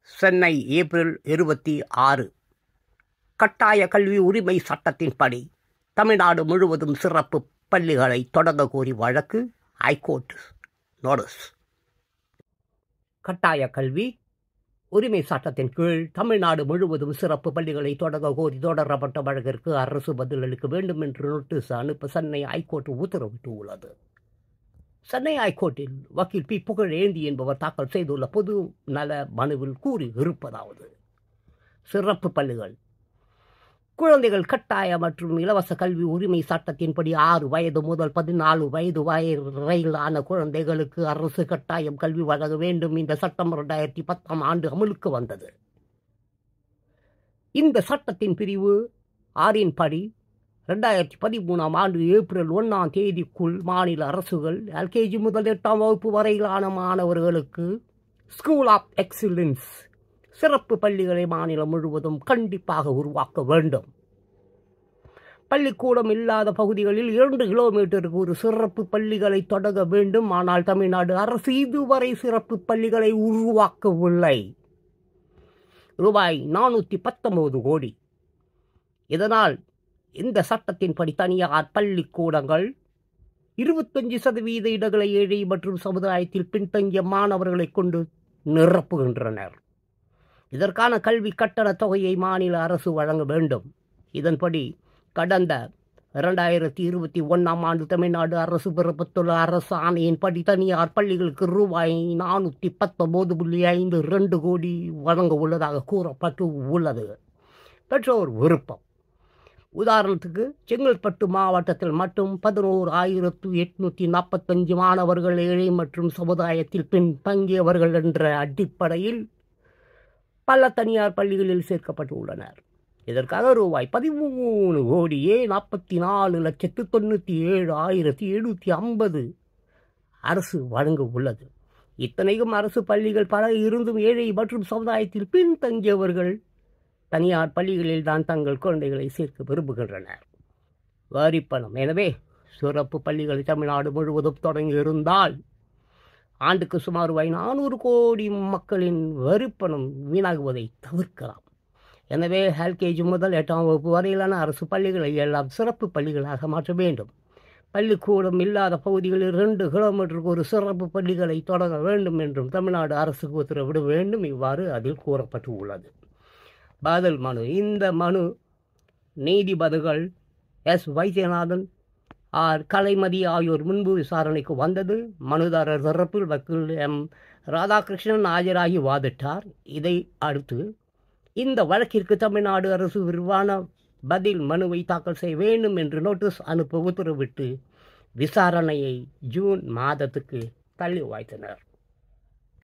Chennai April இருபத்தி ஆறு கட்டாய கல்வி உரிமை சட்டத்தின்படி தமிழ்நாடு முழுவதும் சிறப்பு பள்ளிகளை தொடங்க கோரி வழக்கு ஹைகோர்ட் நோட்டீஸ் கட்டாய கல்வி உரிமை சட்டத்தின் கீழ் தமிழ்நாடு முழுவதும் சிறப்பு பள்ளிகளை தொடங்க கோரி தொடரப்பட்ட வழக்கிற்கு அரசு பதிலளிக்க வேண்டும் என்று நோட்டீஸ் அனுப்ப சென்னை ஹைகோர்ட் உத்தரவிட்டு உள்ளது சென்னை ஹைகோர்ட்டில் வக்கீல் பி புகழேந்தி என்பவர் தாக்கல் செய்துள்ள பொது நல மனுவில் கூறி இருப்பதாவது சிறப்பு பள்ளிகள் குழந்தைகள் கட்டாய மற்றும் இலவச கல்வி உரிமை சட்டத்தின்படி ஆறு வயது முதல் பதினாலு வயது வரையிலான குழந்தைகளுக்கு அரசு கட்டாயம் கல்வி வழங்க வேண்டும் இந்த சட்டம் இரண்டாயிரத்தி பத்தாம் ஆண்டு அமலுக்கு வந்தது இந்த சட்டத்தின் பிரிவு ஆறின் படி ரெண்டாயிரத்தி பதிமூணாம் ஆண்டு ஏப்ரல் ஒன்றாம் தேதிக்குள் மாநில அரசுகள் எல்கேஜி முதல் எட்டாம் வகுப்பு வரையிலான மாணவர்களுக்கு ஸ்கூல் ஆஃப் எக்ஸிலன்ஸ் சிறப்பு பள்ளிகளை மாநிலம் முழுவதும் கண்டிப்பாக உருவாக்க வேண்டும் பள்ளிக்கூடம் இல்லாத பகுதிகளில் இரண்டு கிலோமீட்டருக்கு ஒரு சிறப்பு பள்ளிகளை தொடங்க வேண்டும் ஆனால் தமிழ்நாடு அரசு இதுவரை சிறப்பு பள்ளிகளை உருவாக்கவில்லை ரூபாய் நானூற்றி பத்தொன்பது கோடி இதனால் இந்த சட்டத்தின்படி தனியார் பள்ளிக்கூடங்கள் இருபத்தஞ்சு சதவீத இடங்களை ஏழை மற்றும் சமுதாயத்தில் பின்தங்கிய மாணவர்களை கொண்டு நிரப்புகின்றனர் இதற்கான கல்வி கட்டண தொகையை மாநில அரசு வழங்க வேண்டும் இதன்படி கடந்த இரண்டாயிரத்தி இருபத்தி ஒன்றாம் ஆண்டு தமிழ்நாடு அரசு பிறப்பித்துள்ள அரசு ஆணையின்படி தனியார் பள்ளிகளுக்கு ரூபாய் நானூற்றி பத்தொம்போது புள்ளி ஐந்து ரெண்டு கோடி வழங்க உள்ளதாக கூறப்பட்டு உள்ளது பெற்றோர் விருப்பம் உதாரணத்துக்கு செங்கல்பட்டு மாவட்டத்தில் மட்டும் பதினோரு ஆயிரத்து எட்நூற்றி நாற்பத்தஞ்சு மாணவர்கள் ஏழை மற்றும் சமுதாயத்தில் பின்தங்கியவர்கள் என்ற அடிப்படையில் பல தனியார் பள்ளிகளில் சேர்க்கப்பட்டு உள்ளனர் இதற்காக ரூபாய் பதிமூணு கோடியே நாற்பத்தி நாலு லட்சத்து தொண்ணூற்றி ஏழு ஆயிரத்தி எழுநூற்றி ஐம்பது அரசு வழங்க உள்ளது இத்தனைக்கும் அரசு பள்ளிகள் பல இருந்தும் ஏழை மற்றும் சமுதாயத்தில் பின்தங்கியவர்கள் தனியார் பள்ளிகளில் தான் தங்கள் குழந்தைகளை சேர்க்க விரும்புகின்றனர் வரிப்பணம் எனவே சிறப்பு பள்ளிகளை தமிழ்நாடு முழுவதும் தொடங்கி இருந்தால் ஆண்டுக்கு சுமார் ரூபாய் நானூறு கோடி மக்களின் வரிப்பணம் வீணாகுவதை தவிர்க்கலாம் எனவே எல்கேஜி முதல் எட்டாம் வகுப்பு வரையிலான அரசு பள்ளிகளை எல்லாம் சிறப்பு பள்ளிகளாக மாற்ற வேண்டும் பள்ளிக்கூடம் இல்லாத பகுதிகளில் இரண்டு கிலோமீட்டருக்கு ஒரு சிறப்பு பள்ளிகளை தொடங்க வேண்டும் என்றும் தமிழ்நாடு அரசுக்கு உத்தரவிட வேண்டும் இவ்வாறு அதில் கூறப்பட்டு உள்ளது பதில் மனு இந்த மனு நீதிபதிகள் எஸ் வைத்தியநாதன் ஆர் கலைமதி ஆகியோர் முன்பு விசாரணைக்கு வந்தது மனுதாரர் தரப்பில் வக்கீல் எம் ராதாகிருஷ்ணன் ஆஜராகி வாதிட்டார் இதை அடுத்து இந்த வழக்கிற்கு தமிழ்நாடு அரசு விரிவான பதில் மனுவை தாக்கல் செய்ய வேண்டும் என்று நோட்டீஸ் அனுப்ப உத்தரவிட்டு விசாரணையை ஜூன் மாதத்துக்கு தள்ளி வாய்த்தனர்